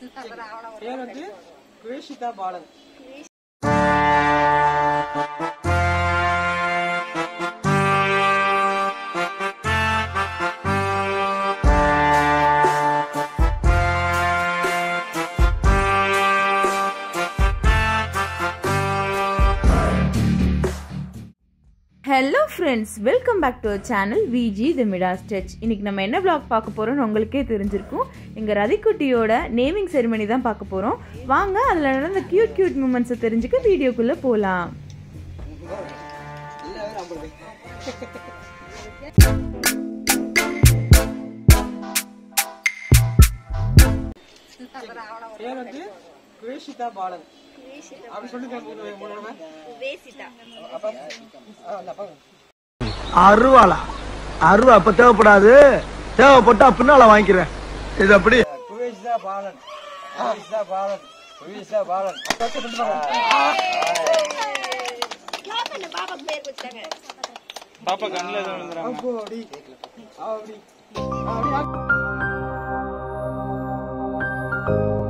பேர் வந்து குவேஷிதா Balan hello friends welcome back to channel Viji தி மிடா ஸ்டெச் இன்னைக்கு நம்ம என்ன vlog பார்க்க போகிறோம்னு உங்களுக்கே தெரிஞ்சிருக்கும் எங்கள் ரதிக்குட்டியோட நேமிங் செரிமனி தான் பார்க்க போகிறோம் வாங்க அதில் நடந்த க்யூட் க்யூட் மூமெண்ட்ஸை தெரிஞ்சுக்க வீடியோக்குள்ளே போகலாம் எல்லாரும் ஐம்பது பேர் வந்து குவேஷிதா பாலன் அப்படி சொல்லுங்க மூணு மூணு தடவை. அப்பா ஆ, இல்ல, அப்பா அருவாளா அருவா அப்ப தேவைப்படாது தேவைப்பட்டா பின்னால வாங்கிக்கிறேன் இது அப்படி குவேஷிதா பாலன் குவேஷிதா பாலன் குவேஷிதா பாலன் அப்பா சொல்லுங்க பாப்பா கண்ணில் எதுவும் விழுந்துறாங்க அப்படி அப்படி அப்படி